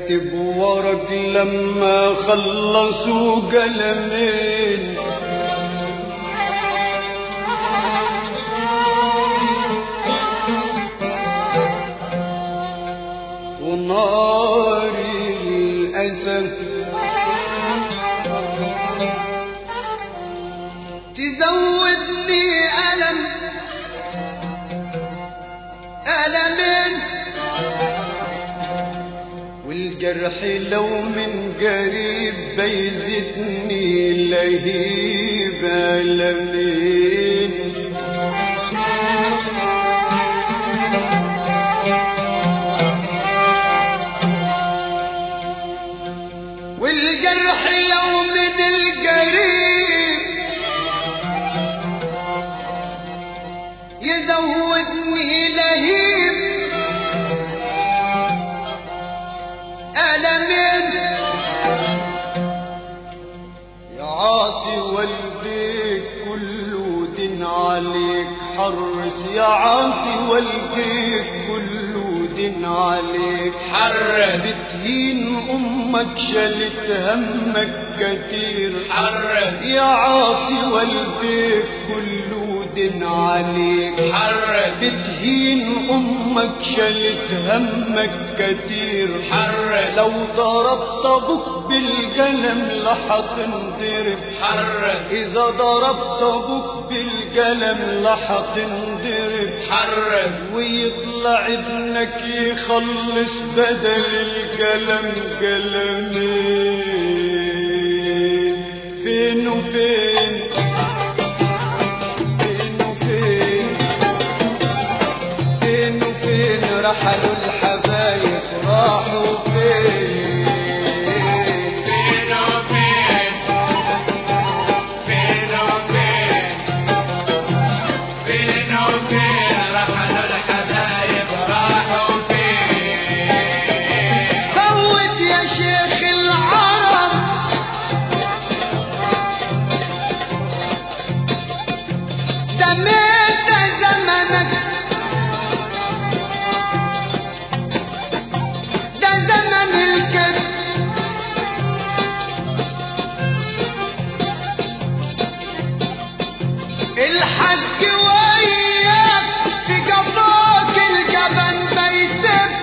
كاتب ورق لما خلصوا قلمين ونار الأسف تزودني ألم ألمين والجرح لو من قريب بيزدني لهيب ألمين والجرح لو من القريب يزودني لهيب ألم يا عاصي والبيت كله دين عليك حرس يا عاصي والبيت كله دين عليك حرس بتهين أمك شلت همك كتير حرس يا عاصي والبيت كله دين عليك حرس بتهين أمك شلت همك كتير حرس لو ضربت أبوك بالقلم لحق انضرب حرس إذا ضربت أبوك بالقلم لحق انضرب حرس ويطلع ابنك يخلص بدل القلم قلمين فين وفين فين وفين فين وفين رحلوا الحبايب راحوا فين فين وفين فين وفين فين وفين رحلوا الحبايب راحوا فين فوت يا شيخ العرب دميت زمنك ده زمن الكذب الحق وياك في قفاك الجبن بيسب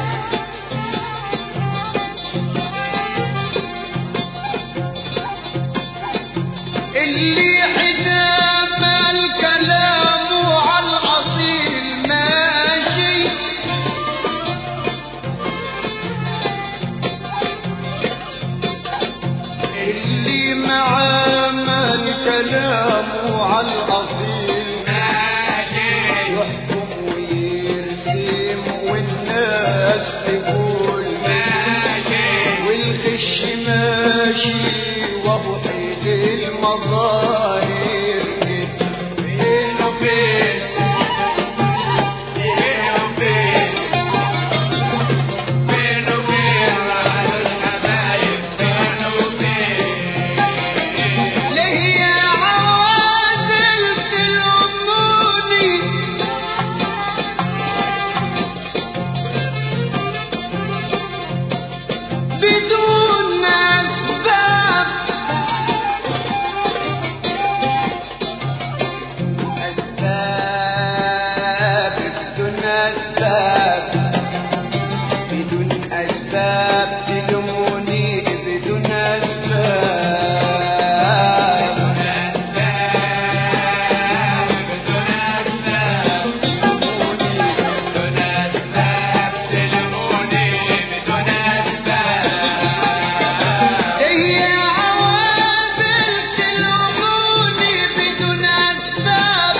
اللي حدام الكلام على الأصيل ماشي اللي معاه مال كلامه على الأصيل ماشي يحكم ويرسم والناس تقول ماشي والغش ماشي وابو حيد المظاهر فين وفين فين وفين فين وفين رحلوا الحبايب فين وفين ليه يا عوادل تلوموني بدون أسباب أسباب بدون أسباب بدون أسباب تلوموني بدون أسباب هي عوامل تلوموني بدون أسباب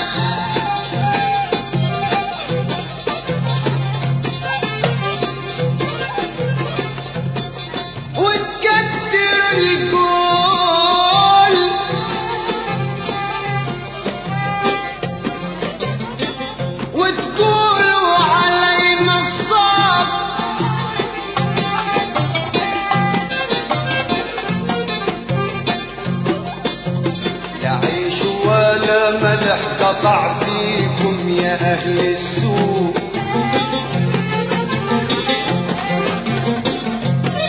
وتكدر الكل وتقولوا علي نصاب لا عيش ولا ملح قطع فيكم يا أهل السوق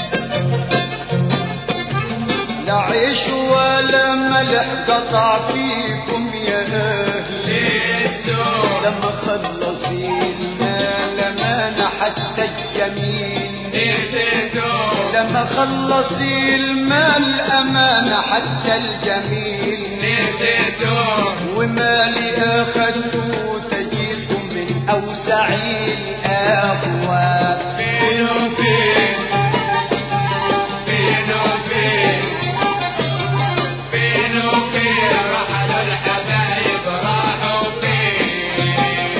لا عيش ولا ملح قطع فيكم يا أهلي للسوق لما خلصينا لما حتى الجميل نسيتوه لما خلصي المال أمانة حتى الجميل نسيتوه ومالي أخذته تجيكم من أوسع الأبواب فين وفين فين وفين فين وفين رحلوا الحبايب راحوا فين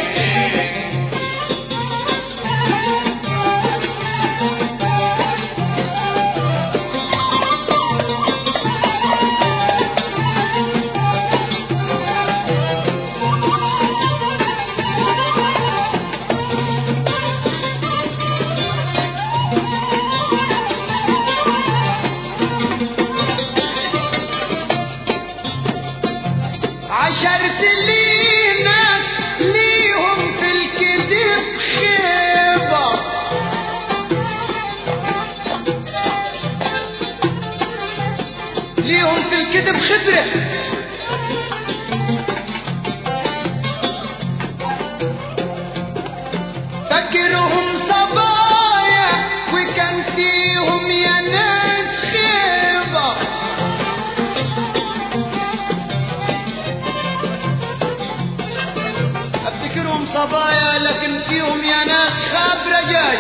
عشر سنين ليهم في الكذب خيبة ليهم في الكذب خبرة فكرهم صبايا وكان فيهم يا ناس خيبة افتكرهم صبايا لكن فيهم يا ناس خابرة جاي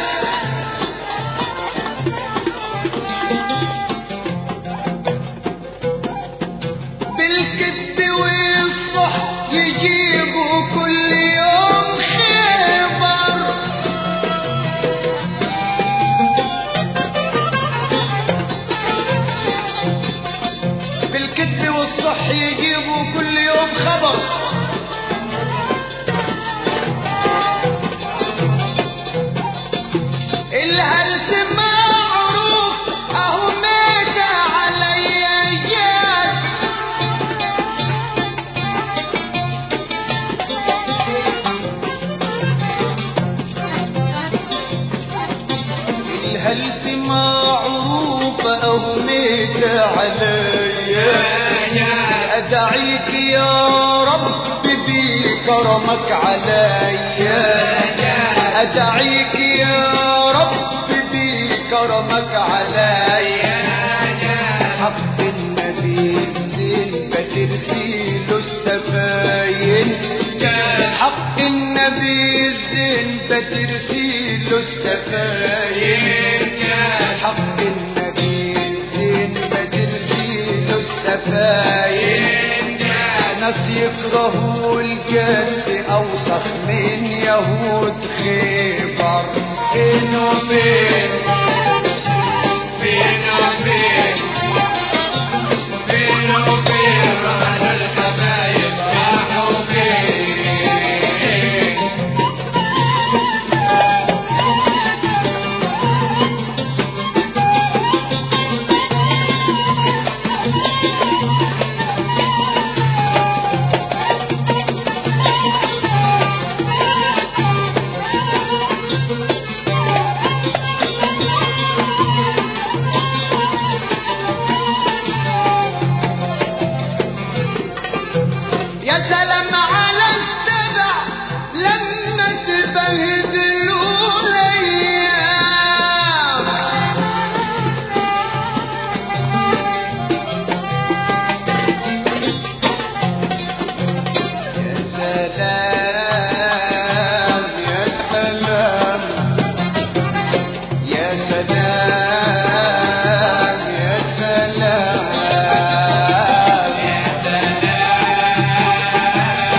بالكذب والصح يجيبوا كل يوم خبر بالكذب والصح يجيبوا كل يوم خبر الهلس معروف اهو مات علي جاد الهلس معروف اهو مات علي ادعيك يا رب بكرمك عليا أدعيك يا رب بكرمك عليا حق النبي الزين بترسيل السفاين حق النبي الزين بترسيل السفاين حق النبي الزين بترسيل السفاين ناس يكرهوا الجد اوسخ من يهود خيبر فين وفين فين وفين فين وفين رحلوا الحبايب راحوا فين يا سلام على السبع لما تبهدلوا الايام يا سلام يا سلام يا سلام يا سلام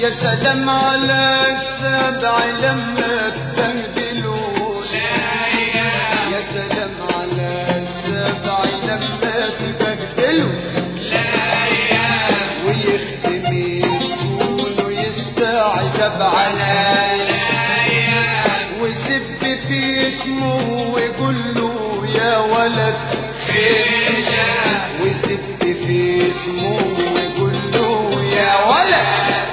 يا سلام على السبع لما تبهدلوا يا سلام على السبع لما تبهدلوا ويختم يكون ويستعجب على ويسب في اسمه ويقول له يا ولد ويسب في اسمه ويقول له يا ولد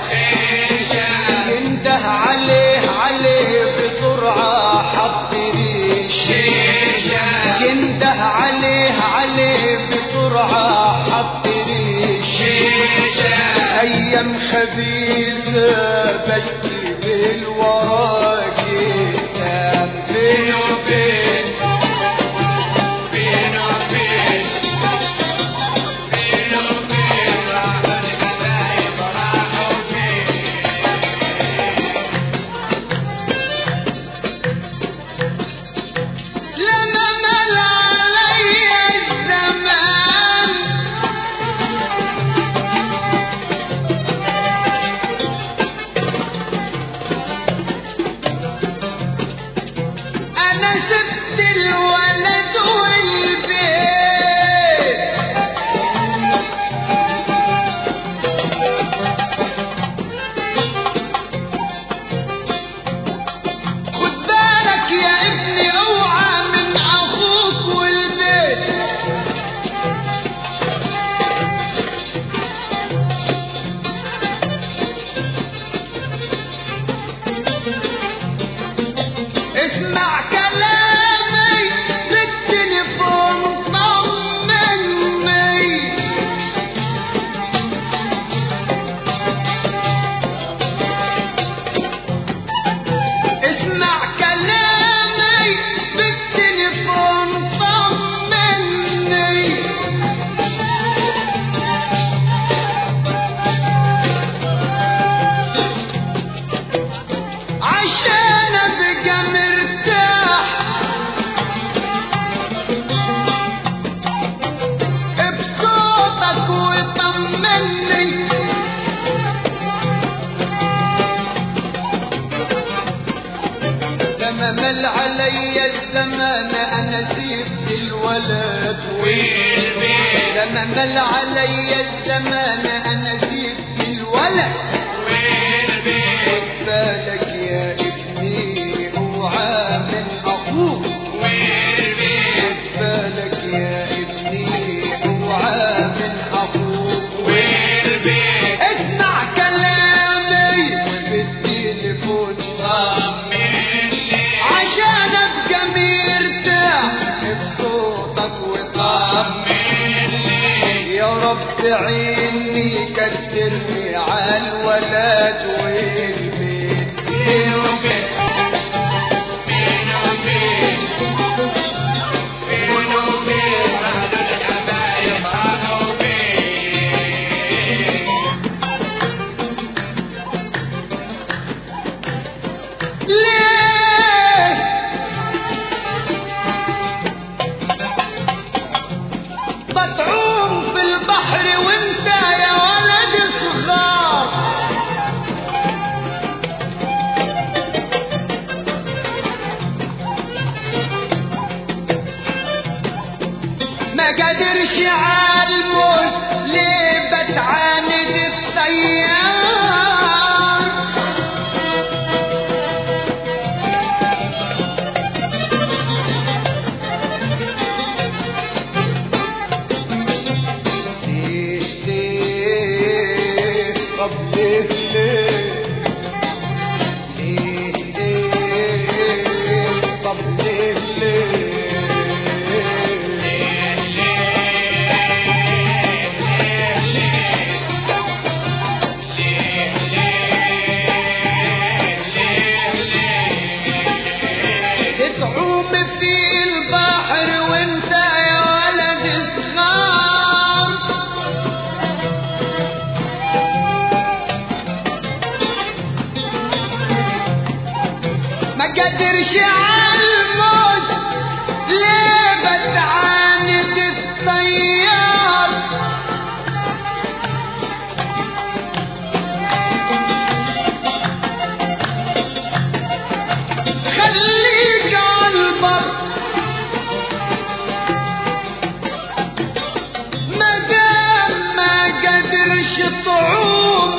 ينده عليه عليه بسرعة حط ريش ينده عليه عليه بسرعة حط ريش أيام خبيثة بكي بالورا كتاب بين وبين لما مل علي الزمان أنا سبت الولد والبيت خد بالك يا ابني اوعى من اخوك والبيت اسمع كلامي بالتليفون طمني اسمع كلامي بالتليفون طمني عشان ابقى مرتاح بصوتك وطمني لما مل علي الزمان انا سيبت الولد لما مل علي الزمان انا سيبت الولد خد بالك يا ابني اوعى من اخوك خد بالك يا ابني اوعى من اخوك اسمع كلامي بالتليفون عشان ابقى مرتاح بصوتك وطمني يا رب عيني كترني على الولد والبيت بين وبين ليه بتعوم في البحر وانت يا ولد صغار ما قدرش عالموت ليه بتعاند الطيار ليه ليه طب ليه ليه ليه ليه طب ليه ليه تعوم في البحر وانت يا ولد صغار ما قدرش عالموت ليه بتعاند الطيار لقيتش طعوم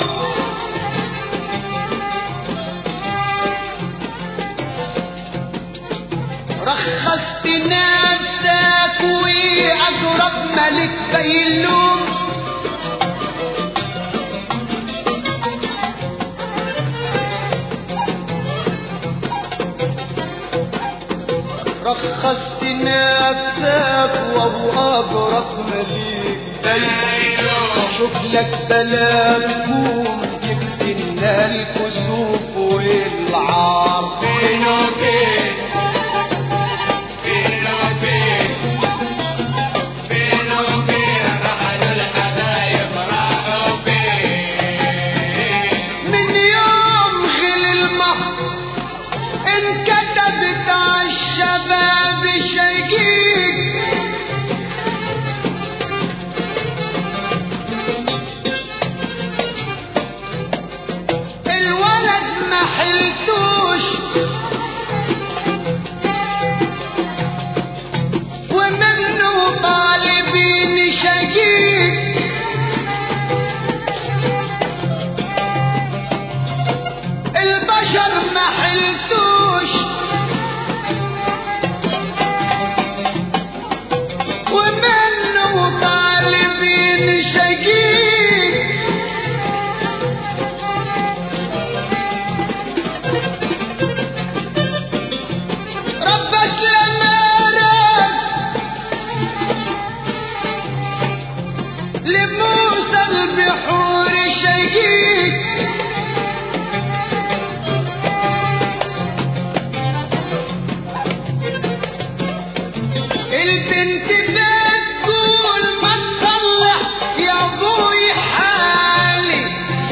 رخصت نفسك وأقرب ملك بيلوم رخصت نفسك وابو أقرب ملك بيلوم شوف لك بلدكم جبت لنا الكسوف والعار فين وفين فين وفين فين وفين رحلوا الحبايب راحوا فين من يوم خل المحر انكتبت عالشباب شقيق الولد ما حلتوش ومنه طالبين شقيق البشر ما حلتوش ومنه طالبين شقيق ربك لما رد لموسى البحور شقيق البنت بتقول ما تصلح يا ابوي حالي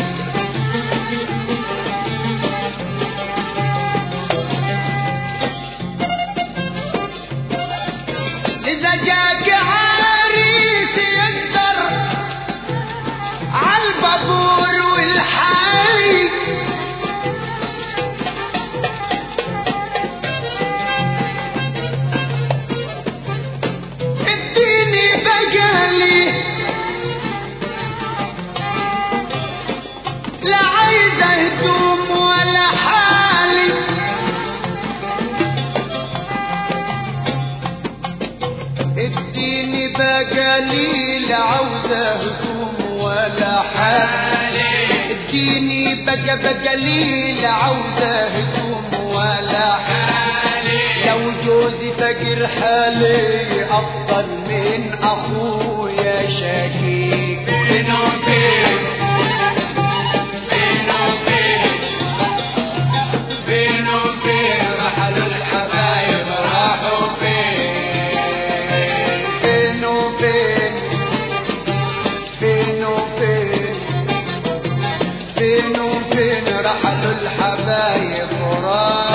إذا جاك عريس يقدر عالبابور والحالي اديني بقالي لا عايزة هدوم ولا حالي اديني بقالي لا عاوزة هدوم ولا حالي اديني بقى بقالي لا عاوزة هدوم ولا حالي لو جوزي فقر حالي افضل من اخويا شقيق فين وفين فين وفين فين وفين رحلوا الحبايب راحوا فين فين وفين فين وفين فين وفين رحلوا الحبايب وراح